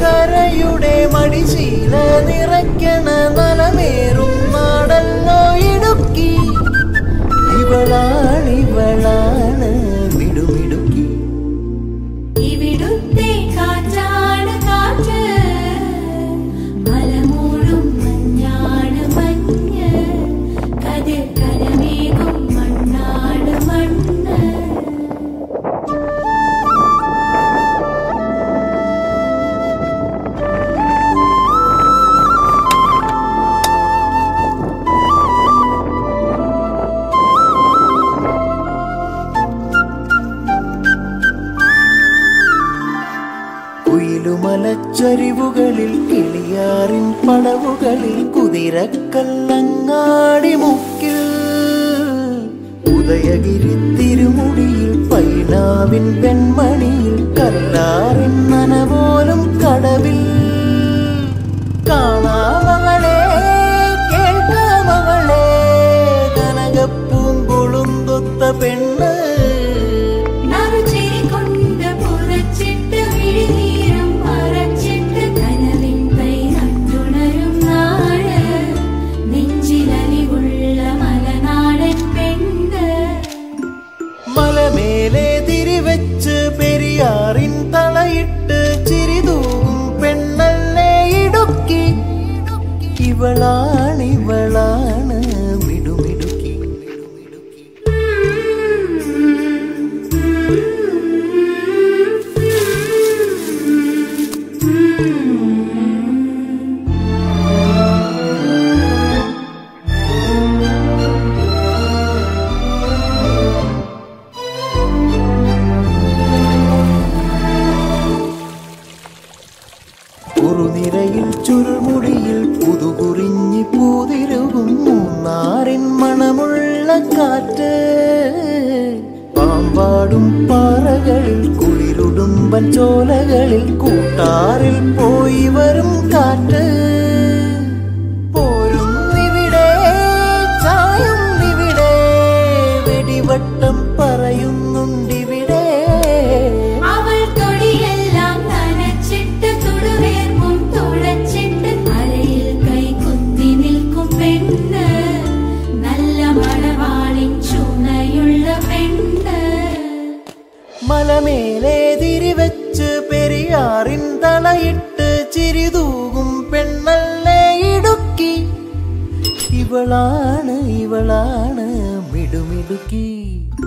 കരയുടെ മടിശീല നിറയ്ക്കണ നലമേറും നാടല്ലോ ഇടുക്കി ഇവളാണിവളാണ് മിടുമിടുക്കി ഇവിടുത്തെ കാറ്റാണ് കാറ്റ് മലമൂടും മഞ്ഞാണ് മഞ്ഞ് കതിർ കരമേകും മണ്ണാണ് മണ്ണ് കുയിലുമലച്ചരിവുകളിൽ കിളിയാറിൻ പടവുകളിൽ കുതിരക്കല്ലങ്ങാടി മുക്കിൽ ഉദയഗിരി തിരുമുടിയിൽ പൈനാവിൻ വെൺമണിയിൽ കല്ലാറിൻ നനപോലും കടവിൽ കാണാമകളെ കേൾക്കാമകളെ കനകപ്പൂങ്കുളുന്തൊത്ത പെണ്ണ് നറുചിരി കൊണ്ട് പുറച്ചിട്ട് വിഴിനീരും മറച്ചിട്ട് കനവിൻ കൈ നട്ടുണരും നാട് നെഞ്ചിലലിവുള്ള മലനാടൻ പെണ്ണ് മലമേലെ തിരിവെച്ച് പെരിയാറിൻ തളയിട്ട് ചിരിതൂകും പെണ്ണല്ലേ ഇടുക്കി ഇവളാണിവളാണ് മിടുമിടുക്കി കുറുനിരയിൽ ചുരുൾമുടിയിൽ പുതുകുറിഞ്ഞി പൂതിരുകും മൂന്നാറിൻ മണമുള്ള കാറ്റ് പാമ്പാടും പാറകളിൽ കുളിരുടുമ്പൻ ചോലകളിൽ കൂട്ടാറിൽ പോയി വരും കാറ്റ് പോരുന്നിവിടെ ചായുന്നിവിടെ വെടിവട്ടം പറയുന്നുണ്ടിവിടെ അവൾ തൊടിയെല്ലാം നനച്ചിട്ട് തുടുവേർപ്പും തുളച്ചിട്ട് അരയിൽ കൈ കുത്തി നിൽക്കും പെണ്ണ് നല്ല മണവാളിൻ ചുണയുള്ള പെണ്ണ് മലമേലെ തിരിവെച്ച് പെരിയാറിൻ തളയിട്ട് ചിരിതൂകും പെണ്ണല്ലേ ഇടുക്കി ഇവളാണ് ഇവളാണ് മിടുമിടുക്കി